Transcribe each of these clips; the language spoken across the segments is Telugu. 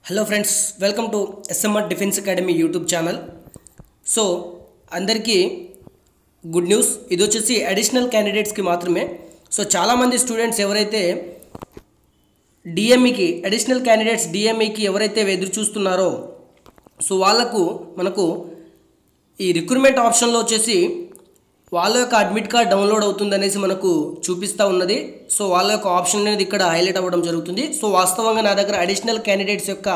hello friends welcome to SMR defence academy YouTube channel so అందరికీ గుడ్ న్యూస్ ఇది వచ్చేసి అడిషనల్ క్యాండిడేట్స్కి మాత్రమే సో చాలామంది స్టూడెంట్స్ ఎవరైతే డిఎంఈకి అడిషనల్ క్యాండిడేట్స్ డిఎంఈకి ఎవరైతే ఎదురు చూస్తున్నారో సో వాళ్ళకు మనకు ఈ రిక్రూట్మెంట్ ఆప్షన్లో వచ్చేసి వాళ్ళ యొక్క అడ్మిట్ కార్డ్ డౌన్లోడ్ అవుతుంది అనేసి మనకు చూపిస్తూ ఉన్నది సో వాళ్ళ యొక్క ఆప్షన్ అనేది ఇక్కడ హైలైట్ అవ్వడం జరుగుతుంది సో వాస్తవంగా నా దగ్గర అడిషనల్ క్యాండిడేట్స్ యొక్క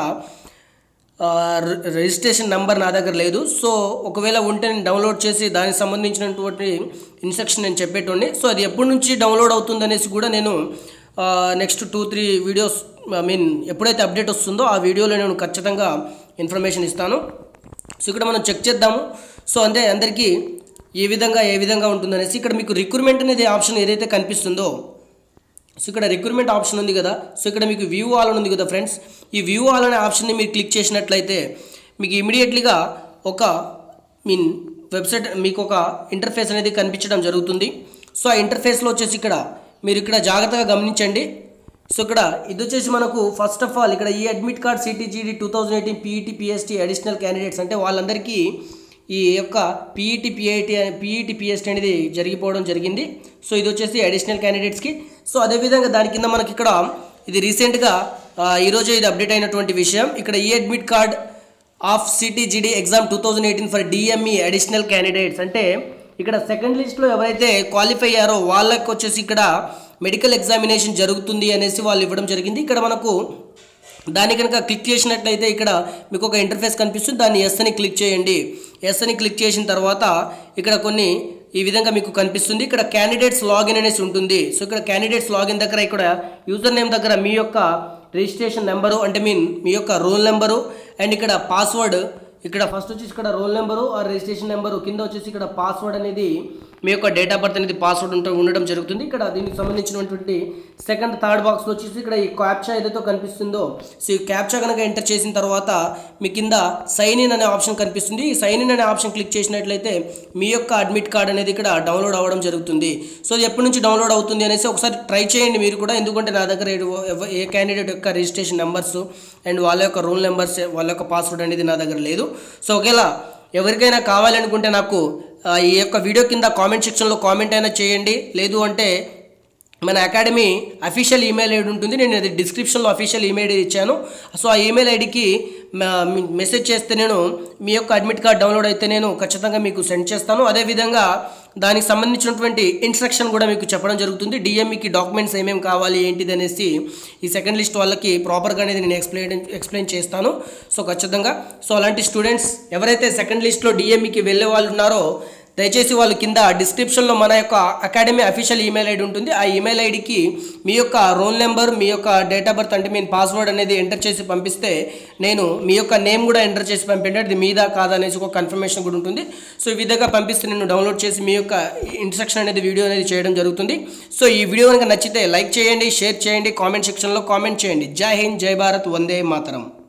ఆ, రి- రిజిస్ట్రేషన్ నెంబర్ నా దగ్గర లేదు సో ఒకవేళ ఉంటే నేను డౌన్లోడ్ చేసి దానికి సంబంధించినటువంటి ఇన్స్ట్రక్షన్ నేను చెప్పేటోడిని సో అది ఎప్పటి నుంచి డౌన్లోడ్ అవుతుంది అనేసి కూడా నేను next two three videos I mean ఎప్పుడైతే అప్డేట్ వస్తుందో ఆ వీడియోలో నేను ఖచ్చితంగా ఇన్ఫర్మేషన్ ఇస్తాను సో ఇక్కడ మనం చెక్ చేద్దాము సో అంతే అందరికీ ఏ విధంగా ఏ విధంగా ఉంటుందనేసి ఇక్కడ మీకు రిక్రూట్మెంట్ అనేది ఆప్షన్ ఏదైతే కనిపిస్తుందో సో ఇక్కడ రిక్రూట్మెంట్ ఆప్షన్ ఉంది కదా సో ఇక్కడ మీకు వ్యూ ఆల్ అని ఉంది కదా ఫ్రెండ్స్ ఈ వ్యూ ఆల్ అనే ఆప్షన్ని మీరు క్లిక్ చేసినట్లయితే మీకు ఇమీడియట్లీగా ఒక మీన్ వెబ్సైట్ మీకు ఒక ఇంటర్ఫేస్ అనేది కనిపించడం జరుగుతుంది సో ఆ ఇంటర్ఫేస్లో వచ్చేసి ఇక్కడ మీరు ఇక్కడ జాగ్రత్తగా గమనించండి సో ఇక్కడ ఇది వచ్చేసి మనకు ఫస్ట్ ఆఫ్ ఆల్ ఇక్కడ ఈ admit card CTGD two thousand eighteen PET PST additional candidates అంటే వాళ్ళందరికీ ఈ యొక్క పీఈటీ పిఐటి పీఈటీ పిఎస్టీ అనేది జరిగిపోవడం జరిగింది సో ఇది వచ్చేసి అడిషనల్ క్యాండిడేట్స్కి సో అదేవిధంగా దాని కింద మనకి ఇక్కడ ఇది రీసెంట్గా ఆ, ఈరోజే ఇది అప్డేట్ అయినటువంటి విషయం ఇక్కడ ఈ admit card of CTGD exam two thousand eighteen for DME additional candidates అంటే ఇక్కడ సెకండ్ లిస్ట్లో ఎవరైతే క్వాలిఫై అయ్యారో వాళ్ళకి వచ్చేసి ఇక్కడ మెడికల్ ఎగ్జామినేషన్ జరుగుతుంది అనేసి వాళ్ళు ఇవ్వడం జరిగింది ఇక్కడ మనకు దాన్ని కనుక క్లిక్ చేసినట్లయితే ఇక్కడ మీకు ఒక ఇంటర్ఫేస్ కనిపిస్తుంది దాన్ని ఎస్ అని క్లిక్ చేయండి ఎస్ అని క్లిక్ చేసిన తర్వాత ఇక్కడ కొన్ని ఈ విధంగా మీకు కనిపిస్తుంది ఇక్కడ క్యాండిడేట్స్ లాగిన్ అనేసి ఉంటుంది సో ఇక్కడ క్యాండిడేట్స్ లాగిన్ దగ్గర ఇక్కడ యూజర్ నేమ్ దగ్గర మీ యొక్క రిజిస్ట్రేషన్ నెంబరు అంటే మీన్ మీ యొక్క రోల్ నెంబరు అండ్ ఇక్కడ పాస్వర్డ్ ఇక్కడ ఫస్ట్ వచ్చేసి ఇక్కడ రోల్ నెంబరు ఆ రిజిస్ట్రేషన్ నెంబరు కింద వచ్చేసి ఇక్కడ పాస్వర్డ్ అనేది మీ యొక్క డేట్ ఆఫ్ బర్త్ అనేది పాస్వర్డ్ ఉంట ఉండడం జరుగుతుంది ఇక్కడ దీనికి సంబంధించినటువంటి సెకండ్ థర్డ్ బాక్స్లో వచ్చేసి ఇక్కడ ఈ క్యాప్చా ఏదైతే కనిపిస్తుందో సో ఈ క్యాప్చా కనుక ఎంటర్ చేసిన తర్వాత మీ కింద సైన్ ఇన్ అనే ఆప్షన్ కనిపిస్తుంది ఈ సైన్ ఇన్ అనే ఆప్షన్ క్లిక్ చేసినట్లయితే మీ యొక్క అడ్మిట్ కార్డ్ అనేది ఇక్కడ డౌన్లోడ్ అవ్వడం జరుగుతుంది సో ఇది ఎప్పటి నుంచి డౌన్లోడ్ అవుతుంది అనేసి ఒకసారి ట్రై చేయండి మీరు కూడా ఎందుకంటే నా దగ్గర ఏ- ఎవ- ఏ క్యాండిడేట్ యొక్క రిజిస్ట్రేషన్ నెంబర్స్ అండ్ వాళ్ళ యొక్క రోల్ నెంబర్స్ వాళ్ళ యొక్క పాస్వర్డ్ అనేది నా దగ్గర లేదు సో ఒకవేళ ఎవరికైనా కావాలనుకుంటే నాకు ఆ, ఈ యొక్క వీడియో కింద కామెంట్ సెక్షన్లో కామెంట్ అయినా చేయండి లేదు అంటే మన అకాడమీ అఫీషియల్ ఈమెయిల్ ఐడి ఉంటుంది నేను అది డిస్క్రిప్షన్లో అఫీషియల్ ఈమెయిల్ ఐడి ఇచ్చాను సో ఆ ఈమెయిల్ ఐడికి మెసేజ్ చేస్తే నేను మీ యొక్క అడ్మిట్ కార్డ్ డౌన్లోడ్ అయితే నేను ఖచ్చితంగా మీకు సెండ్ చేస్తాను అదేవిధంగా దానికి సంబంధించినటువంటి ఇన్స్ట్రక్షన్ కూడా మీకు చెప్పడం జరుగుతుంది డిఎంఈకి డాక్యుమెంట్స్ ఏమేమి కావాలి ఏంటిది అనేసి ఈ సెకండ్ లిస్ట్ వాళ్ళకి ప్రాపర్గా అనేది నేను ఎక్స్ప్లెయిన్ ఎక్స్ప్లెయిన్ చేస్తాను సో ఖచ్చితంగా సో అలాంటి స్టూడెంట్స్ ఎవరైతే సెకండ్ లిస్ట్లో డిఎంఈకి వెళ్ళే వాళ్ళు ఉన్నారో దయచేసి వాళ్ళు కింద డిస్క్రిప్షన్లో మన యొక్క అకాడమీ అఫీషియల్ ఈమెయిల్ ఐడి ఉంటుంది ఆ ఈమెయిల్ ఐడికి మీ యొక్క రోల్ నెంబర్ మీ యొక్క డేట్ ఆఫ్ బర్త్ అంటే మీ పాస్వర్డ్ అనేది ఎంటర్ చేసి పంపిస్తే నేను మీ యొక్క నేమ్ కూడా ఎంటర్ చేసి పంపించండి అది మీదా కాదా అనేసి ఒక కన్ఫర్మేషన్ కూడా ఉంటుంది సో ఈ విధంగా పంపిస్తే నేను డౌన్లోడ్ చేసి మీ యొక్క ఇన్స్ట్రక్షన్ అనేది వీడియో అనేది చేయడం జరుగుతుంది సో ఈ వీడియో కనుక నచ్చితే లైక్ చేయండి షేర్ చేయండి కామెంట్ సెక్షన్లో కామెంట్ చేయండి జై హింద్ జై భారత్ వందే మాతరం